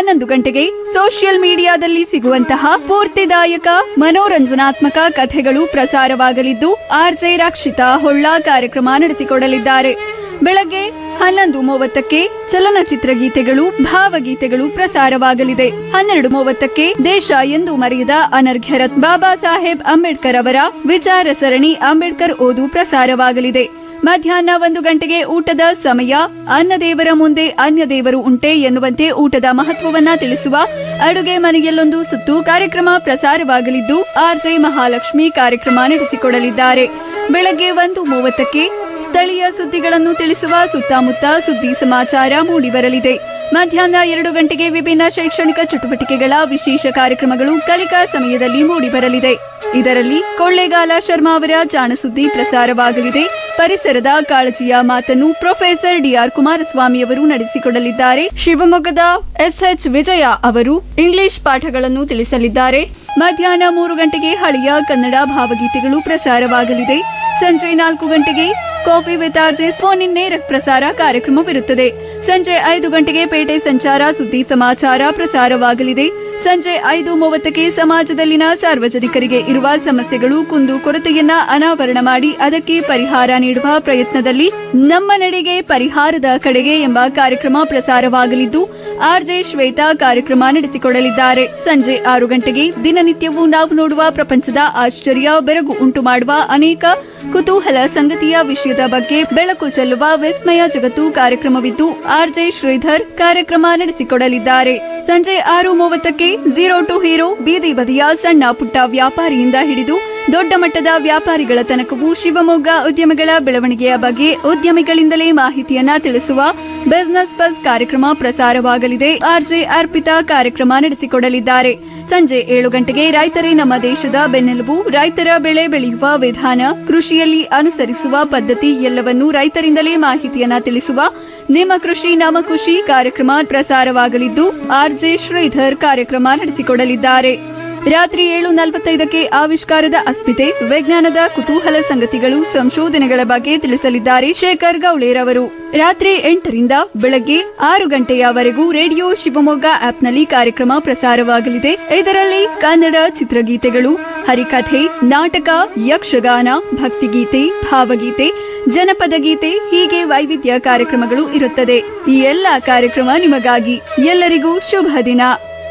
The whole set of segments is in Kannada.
ಹನ್ನೊಂದು ಗಂಟೆಗೆ ಸೋಷಿಯಲ್ ಮೀಡಿಯಾದಲ್ಲಿ ಸಿಗುವಂತಹ ಸ್ಫೂರ್ತಿದಾಯಕ ಮನೋರಂಜನಾತ್ಮಕ ಕಥೆಗಳು ಪ್ರಸಾರವಾಗಲಿದ್ದು ಆರ್ಜೆ ರಕ್ಷಿತಾ ಹೊಳ್ಳ ಕಾರ್ಯಕ್ರಮ ನಡೆಸಿಕೊಡಲಿದ್ದಾರೆ ಬೆಳಗ್ಗೆ ಹನ್ನೊಂದು ಮೂವತ್ತಕ್ಕೆ ಚಲನಚಿತ್ರ ಗೀತೆಗಳು ಭಾವಗೀತೆಗಳು ಪ್ರಸಾರವಾಗಲಿದೆ ಹನ್ನೆರಡು ಮೂವತ್ತಕ್ಕೆ ದೇಶ ಎಂದು ಮರೆಯದ ಅನರ್ಘ್ಯರತ್ ಬಾಬಾ ಸಾಹೇಬ್ ಅಂಬೇಡ್ಕರ್ ಅವರ ವಿಚಾರ ಸರಣಿ ಅಂಬೇಡ್ಕರ್ ಓದು ಪ್ರಸಾರವಾಗಲಿದೆ ಮಧ್ಯಾಹ್ನ ಒಂದು ಗಂಟೆಗೆ ಊಟದ ಸಮಯ ಅನ್ನದೇವರ ಮುಂದೆ ಅನ್ಯ ದೇವರು ಉಂಟೆ ಎನ್ನುವಂತೆ ಊಟದ ಮಹತ್ವವನ್ನ ತಿಳಿಸುವ ಅಡುಗೆ ಮನೆಯಲ್ಲೊಂದು ಸುತ್ತು ಕಾರ್ಯಕ್ರಮ ಪ್ರಸಾರವಾಗಲಿದ್ದು ಆರ್ಜೆ ಮಹಾಲಕ್ಷ್ಮಿ ಕಾರ್ಯಕ್ರಮ ನಡೆಸಿಕೊಡಲಿದ್ದಾರೆ ಬೆಳಗ್ಗೆ ಒಂದು ಮೂವತ್ತಕ್ಕೆ ಸ್ಥಳೀಯ ಸುದ್ದಿಗಳನ್ನು ತಿಳಿಸುವ ಸುತ್ತಮುತ್ತ ಸುದ್ದಿ ಸಮಾಚಾರ ಮೂಡಿಬರಲಿದೆ ಮಧ್ಯಾಹ್ನ ಎರಡು ಗಂಟೆಗೆ ವಿಭಿನ್ನ ಶೈಕ್ಷಣಿಕ ಚಟುವಟಿಕೆಗಳ ವಿಶೇಷ ಕಾರ್ಯಕ್ರಮಗಳು ಕಲಿಕಾ ಸಮಯದಲ್ಲಿ ಮೂಡಿಬರಲಿದೆ ಇದರಲ್ಲಿ ಕೊಳ್ಳೇಗಾಲ ಶರ್ಮಾ ಅವರ ಜಾಣಸುದ್ದಿ ಪ್ರಸಾರವಾಗಲಿದೆ ಪರಿಸರದ ಕಾಳಜಿಯ ಮಾತನ್ನು ಪ್ರೊಫೆಸರ್ ಡಿಆರ್ ಕುಮಾರಸ್ವಾಮಿ ಅವರು ನಡೆಸಿಕೊಡಲಿದ್ದಾರೆ ಶಿವಮೊಗ್ಗದ ಎಸ್ಎಚ್ ವಿಜಯ ಅವರು ಇಂಗ್ಲಿಷ್ ಪಾಠಗಳನ್ನು ತಿಳಿಸಲಿದ್ದಾರೆ ಮಧ್ಯಾಹ್ನ ಮೂರು ಗಂಟೆಗೆ ಹಳೆಯ ಕನ್ನಡ ಭಾವಗೀತೆಗಳು ಪ್ರಸಾರವಾಗಲಿದೆ ಸಂಜೆ ನಾಲ್ಕು ಗಂಟೆಗೆ coffee with RJ phone in ನೇರ ಪ್ರಸಾರ ಕಾರ್ಯಕ್ರಮವಿರುತ್ತದೆ ಸಂಜೆ ಐದು ಗಂಟೆಗೆ ಪೇಟೆ ಸಂಚಾರ ಸುದ್ದಿ ಸಮಾಚಾರ ಪ್ರಸಾರವಾಗಲಿದೆ ಸಂಜೆ ಐದು ಮೂವತ್ತಕ್ಕೆ ಸಮಾಜದಲ್ಲಿನ ಸಾರ್ವಜನಿಕರಿಗೆ ಇರುವ ಸಮಸ್ಯೆಗಳು ಕುಂದು ಕೊರತೆಯನ್ನ ಅನಾವರಣ ಮಾಡಿ ಅದಕ್ಕೆ ಪರಿಹಾರ ನೀಡುವ ಪ್ರಯತ್ನದಲ್ಲಿ ನಮ್ಮ ನಡೆಗೆ ಪರಿಹಾರದ ಕಡೆಗೆ ಎಂಬ ಕಾರ್ಯಕ್ರಮ ಪ್ರಸಾರವಾಗಲಿದ್ದು ಆರ್ಜೆ ಶ್ವೇತಾ ಕಾರ್ಯಕ್ರಮ ನಡೆಸಿಕೊಡಲಿದ್ದಾರೆ ಸಂಜೆ ಆರು ಗಂಟೆಗೆ ದಿನನಿತ್ಯವೂ ನಾವು ನೋಡುವ ಪ್ರಪಂಚದ ಆಶ್ಚರ್ಯ ಬೆರಗು ಉಂಟು ಮಾಡುವ ಅನೇಕ ಕುತೂಹಲ ಸಂಗತಿಯ ವಿಷಯದ ಬಗ್ಗೆ ಬೆಳಕು ಚೆಲ್ಲುವ ವಿಸ್ಮಯ ಜಗತ್ತು ಕಾರ್ಯಕ್ರಮವಿದ್ದು ಆರ್ಜೆ ಶ್ರೀಧರ್ ಕಾರ್ಯಕ್ರಮ ನಡೆಸಿಕೊಡಲಿದ್ದಾರೆ ಸಂಜೆ ಆರು ಮೂವತ್ತಕ್ಕೆ ಝೀರೋ ಟು ಹೀರೋ ಬೀದಿ ಬದಿಯ ಸಣ್ಣ ಪುಟ್ಟ ವ್ಯಾಪಾರಿಯಿಂದ ಹಿಡಿದು ದೊಡ್ಡ ಮಟ್ಟದ ವ್ಯಾಪಾರಿಗಳ ತನಕವೂ ಶಿವಮೊಗ್ಗ ಉದ್ಯಮಿಗಳ ಬೆಳವಣಿಗೆಯ ಬಗ್ಗೆ ಉದ್ಯಮಿಗಳಿಂದಲೇ ಮಾಹಿತಿಯನ್ನ ತಿಳಿಸುವ ಬಿಸಿನೆಸ್ ಬಸ್ ಕಾರ್ಯಕ್ರಮ ಪ್ರಸಾರವಾಗಲಿದೆ ಆರ್ಜೆ ಅರ್ಪಿತಾ ಕಾರ್ಯಕ್ರಮ ನಡೆಸಿಕೊಡಲಿದ್ದಾರೆ ಸಂಜೆ ಏಳು ಗಂಟೆಗೆ ರೈತರೇ ನಮ್ಮ ದೇಶದ ಬೆನ್ನೆಲುಬು ರೈತರ ಬೆಳೆ ಬೆಳೆಯುವ ವಿಧಾನ ಕೃಷಿಯಲ್ಲಿ ಅನುಸರಿಸುವ ಪದ್ಧತಿ ಎಲ್ಲವನ್ನೂ ರೈತರಿಂದಲೇ ಮಾಹಿತಿಯನ್ನ ತಿಳಿಸುವ ನಿಮ್ಮ ಕೃಷಿ ನಮ್ಮ ಖುಷಿ ಕಾರ್ಯಕ್ರಮ ಪ್ರಸಾರವಾಗಲಿದ್ದು ಆರ್ಜೆ ಶ್ರೀಧರ್ ಕಾರ್ಯಕ್ರಮ ನಡೆಸಿಕೊಡಲಿದ್ದಾರೆ ರಾತ್ರಿ ಏಳು ನಲವತ್ತೈದಕ್ಕೆ ಆವಿಷ್ಕಾರದ ಅಸ್ಮಿತೆ ವಿಜ್ಞಾನದ ಕುತೂಹಲ ಸಂಗತಿಗಳು ಸಂಶೋಧನೆಗಳ ಬಗ್ಗೆ ತಿಳಿಸಲಿದ್ದಾರೆ ಶೇಖರ್ ಗೌಳೇರ್ ಅವರು ರಾತ್ರಿ ಎಂಟರಿಂದ ಬೆಳಗ್ಗೆ ಆರು ಗಂಟೆಯವರೆಗೂ ರೇಡಿಯೋ ಶಿವಮೊಗ್ಗ ಆಪ್ನಲ್ಲಿ ಕಾರ್ಯಕ್ರಮ ಪ್ರಸಾರವಾಗಲಿದೆ ಇದರಲ್ಲಿ ಕನ್ನಡ ಚಿತ್ರಗೀತೆಗಳು ಹರಿಕಥೆ ನಾಟಕ ಯಕ್ಷಗಾನ ಭಕ್ತಿಗೀತೆ ಭಾವಗೀತೆ ಜನಪದ ಗೀತೆ ಹೀಗೆ ವೈವಿಧ್ಯ ಕಾರ್ಯಕ್ರಮಗಳು ಇರುತ್ತದೆ ಈ ಎಲ್ಲ ಕಾರ್ಯಕ್ರಮ ನಿಮಗಾಗಿ ಎಲ್ಲರಿಗೂ ಶುಭ ದಿನ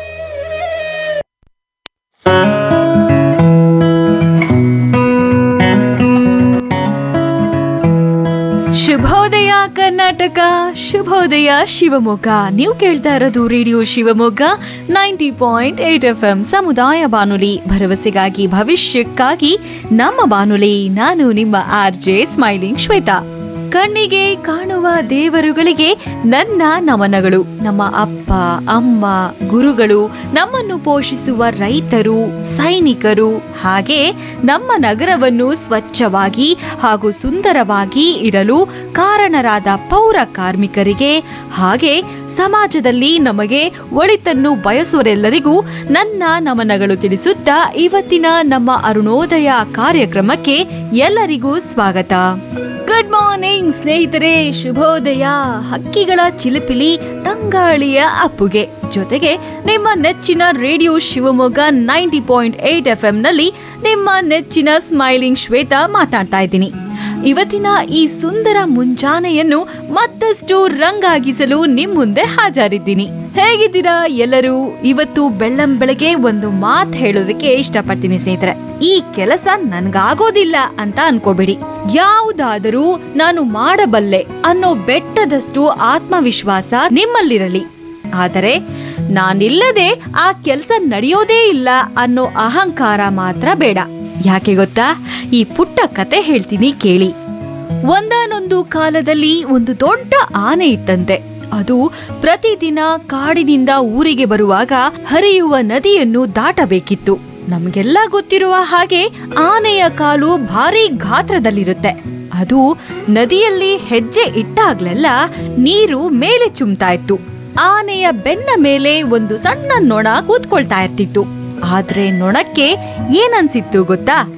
ಶುಭೋದಯ ಕರ್ನಾಟಕ ಶುಭೋದಯ ಶಿವಮೊಗ್ಗ ನೀವು ಕೇಳ್ತಾ ಇರೋದು radio Shivamogga ninety point eight F M ಸಮುದಾಯ ಬಾನುಲಿ ಭರವಸೆಗಾಗಿ ಭವಿಷ್ಯಕ್ಕಾಗಿ ನಮ್ಮ ಬಾನುಲಿ ನಾನು ನಿಮ್ಮ ಆರ್ ಜೆ ಸ್ಮೈಲಿಂಗ್ ಶ್ವೇತಾ ಕಣ್ಣಿಗೆ ಕಾಣುವ ದೇವರುಗಳಿಗೆ ನನ್ನ ನಮನಗಳು ನಮ್ಮ ಅಪ್ಪ ಅಮ್ಮ ಗುರುಗಳು ನಮ್ಮನ್ನು ಪೋಷಿಸುವ ರೈತರು ಸೈನಿಕರು ಹಾಗೆ ನಮ್ಮ ನಗರವನ್ನು ಸ್ವಚ್ಛವಾಗಿ ಹಾಗೂ ಸುಂದರವಾಗಿ ಇರಲು ಕಾರಣರಾದ ಪೌರ ಕಾರ್ಮಿಕರಿಗೆ ಹಾಗೆ ಸಮಾಜದಲ್ಲಿ ನಮಗೆ ಒಳಿತನ್ನು ಬಯಸುವರೆಲ್ಲರಿಗೂ ನನ್ನ ನಮನಗಳು ತಿಳಿಸುತ್ತಾ ಇವತ್ತಿನ ನಮ್ಮ ಅರುಣೋದಯ ಕಾರ್ಯಕ್ರಮಕ್ಕೆ ಎಲ್ಲರಿಗೂ ಸ್ವಾಗತ ಗುಡ್ ಮಾರ್ನಿಂಗ್ ಸ್ನೇಹಿತರೆ ಶುಭೋದಯ ಹಕ್ಕಿಗಳ ಚಿಲಿಪಿಲಿ ತಂಗಾಳಿಯ ಅಪ್ಪುಗೆ ಜೊತೆಗೆ ನಿಮ್ಮ ನೆಚ್ಚಿನ radio Shivamogga ninety point eight F ನಲ್ಲಿ ನಿಮ್ಮ ನೆಚ್ಚಿನ ಸ್ಮೈಲಿಂಗ್ ಶ್ವೇತಾ ಮಾತಾಡ್ತಾ ಇದ್ದೀನಿ ಇವತ್ತಿನ ಈ ಸುಂದರ ಮುಂಜಾನೆಯನ್ನು ಮತ್ತಷ್ಟು ರಂಗಾಗಿಸಲು ನಿಮ್ ಮುಂದೆ ಹಾಜರಿದ್ದೀನಿ ಹೇಗಿದ್ದೀರಾ ಎಲ್ಲರೂ ಇವತ್ತು ಬೆಳ್ಳಂ ಬೆಳಗ್ಗೆ ಒಂದು ಮಾತ್ ಹೇಳೋದಕ್ಕೆ ಇಷ್ಟಪಡ್ತೀನಿ ಸ್ನೇಹಿತರೆ ಈ ಕೆಲಸ ನನ್ಗಾಗೋದಿಲ್ಲ ಅಂತ ಅನ್ಕೋಬೇಡಿ ಯಾವುದಾದರೂ ನಾನು ಮಾಡಬಲ್ಲೆ ಅನ್ನೋ ಬೆಟ್ಟದಷ್ಟು ಆತ್ಮವಿಶ್ವಾಸ ನಿಮ್ಮಲ್ಲಿರಲಿ ಆದರೆ ನಾನಿಲ್ಲದೆ ಆ ಕೆಲಸ ನಡೆಯೋದೇ ಇಲ್ಲ ಅನ್ನೋ ಅಹಂಕಾರ ಮಾತ್ರ ಬೇಡ ಯಾಕೆ ಗೊತ್ತಾ ಈ ಪುಟ್ಟ ಕತೆ ಹೇಳ್ತೀನಿ ಕೇಳಿ ಒಂದಾನೊಂದು ಕಾಲದಲ್ಲಿ ಒಂದು ದೊಡ್ಡ ಆನೆ ಇತ್ತಂತೆ ಅದು ಪ್ರತಿದಿನ ಕಾಡಿನಿಂದ ಊರಿಗೆ ಬರುವಾಗ ಹರಿಯುವ ನದಿಯನ್ನು ದಾಟಬೇಕಿತ್ತು ನಮ್ಗೆಲ್ಲ ಗೊತ್ತಿರುವ ಹಾಗೆ ಆನೆಯ ಕಾಲು ಭಾರಿ ಗಾತ್ರದಲ್ಲಿರುತ್ತೆ ಅದು ನದಿಯಲ್ಲಿ ಹೆಜ್ಜೆ ಇಟ್ಟಾಗ್ಲೆಲ್ಲ ನೀರು ಮೇಲೆ ಚುಮ್ತಾ ಇತ್ತು ಆನೆಯ ಬೆನ್ನ ಮೇಲೆ ಒಂದು ಸಣ್ಣ ನೊಣ ಕೂತ್ಕೊಳ್ತಾ ಇರ್ತಿತ್ತು ಆದ್ರೆ ನೊಣಕ್ಕೆ ಏನನ್ಸಿತ್ತು ಗೊತ್ತಾ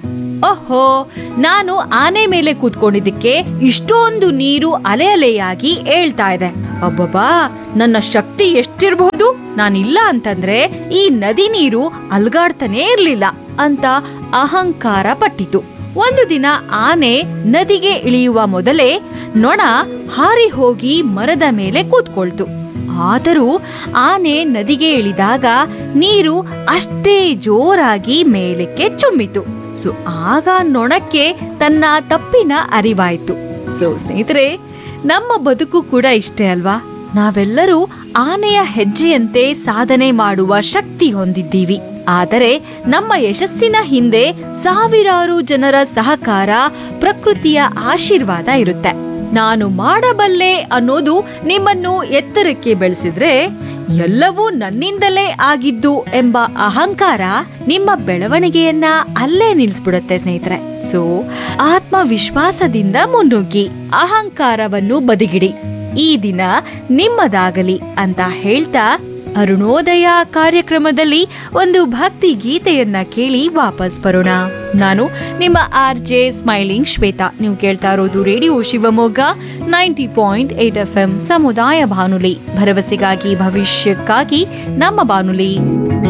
ಓಹೋ ನಾನು ಆನೆ ಮೇಲೆ ಕೂತ್ಕೊಂಡಿದ್ದಕ್ಕೆ ಇಷ್ಟೊಂದು ನೀರು ಅಲೆ ಅಲೆಯಾಗಿ ಏಳ್ತಾ ಇದೆ ಅಬ್ಬಬ್ಬಾ ನನ್ನ ಶಕ್ತಿ ಎಷ್ಟಿರಬಹುದು ನಾನಿಲ್ಲ ಅಂತಂದ್ರೆ ಈ ನದಿ ನೀರು ಅಲ್ಗಾಡ್ತಾನೇ ಇರ್ಲಿಲ್ಲ ಅಂತ ಅಹಂಕಾರ ಪಟ್ಟಿತು ಒಂದು ದಿನ ಆನೆ ನದಿಗೆ ಇಳಿಯುವ ಮೊದಲೇ ನೊಣ ಹಾರಿ ಹೋಗಿ ಮರದ ಮೇಲೆ ಕೂತ್ಕೊಳ್ತು ಆದರೂ ಆನೆ ನದಿಗೆ ಇಳಿದಾಗ ನೀರು ಅಷ್ಟೇ ಜೋರಾಗಿ ಮೇಲಕ್ಕೆ ಚುಮ್ಮಿತು ಸೊ ಆಗ ನೊಣಕ್ಕೆ ತನ್ನ ತಪ್ಪಿನ ಅರಿವಾಯ್ತು ಸೊ ಸ್ನೇಹಿತರೆ ನಮ್ಮ ಬದುಕು ಕೂಡ ಇಷ್ಟೇ ಅಲ್ವಾ ನಾವೆಲ್ಲರೂ ಆನೆಯ ಹೆಜ್ಜೆಯಂತೆ ಸಾಧನೆ ಮಾಡುವ ಶಕ್ತಿ ಹೊಂದಿದ್ದೀವಿ ಆದರೆ ನಮ್ಮ ಯಶಸ್ಸಿನ ಹಿಂದೆ ಸಾವಿರಾರು ಜನರ ಸಹಕಾರ ಪ್ರಕೃತಿಯ ಆಶೀರ್ವಾದ ಇರುತ್ತೆ ನಾನು ಮಾಡಬಲ್ಲೆ ಅನ್ನೋದು ನಿಮ್ಮನ್ನು ಎತ್ತರಕ್ಕೆ ಬೆಳೆಸಿದ್ರೆ ಎಲ್ಲವೂ ನನ್ನಿಂದಲೇ ಆಗಿದ್ದು ಎಂಬ ಅಹಂಕಾರ ನಿಮ್ಮ ಬೆಳವಣಿಗೆಯನ್ನ ಅಲ್ಲೇ ನಿಲ್ಲಿಸ್ಬಿಡುತ್ತೆ ಸ್ನೇಹಿತರೆ ಸೊ ಆತ್ಮವಿಶ್ವಾಸದಿಂದ ಮುನ್ನುಗ್ಗಿ ಅಹಂಕಾರವನ್ನು ಬದಿಗಿಡಿ ಈ ದಿನ ನಿಮ್ಮದಾಗಲಿ ಅಂತ ಹೇಳ್ತಾ ಅರುಣೋದಯ ಕಾರ್ಯಕ್ರಮದಲ್ಲಿ ಒಂದು ಭಕ್ತಿ ಗೀತೆಯನ್ನ ಕೇಳಿ ವಾಪಸ್ ಬರೋಣ ನಾನು ನಿಮ್ಮ ಆರ್ ಜೆ ಸ್ಮೈಲಿಂಗ್ ಶ್ವೇತಾ ನೀವು ಕೇಳ್ತಾ ಇರೋದು radio Shivamogga ninety point eight F M ಸಮುದಾಯ ಬಾನುಲಿ ಭರವಸೆಗಾಗಿ ಭವಿಷ್ಯಕ್ಕಾಗಿ ನಮ್ಮ ಬಾನುಲಿ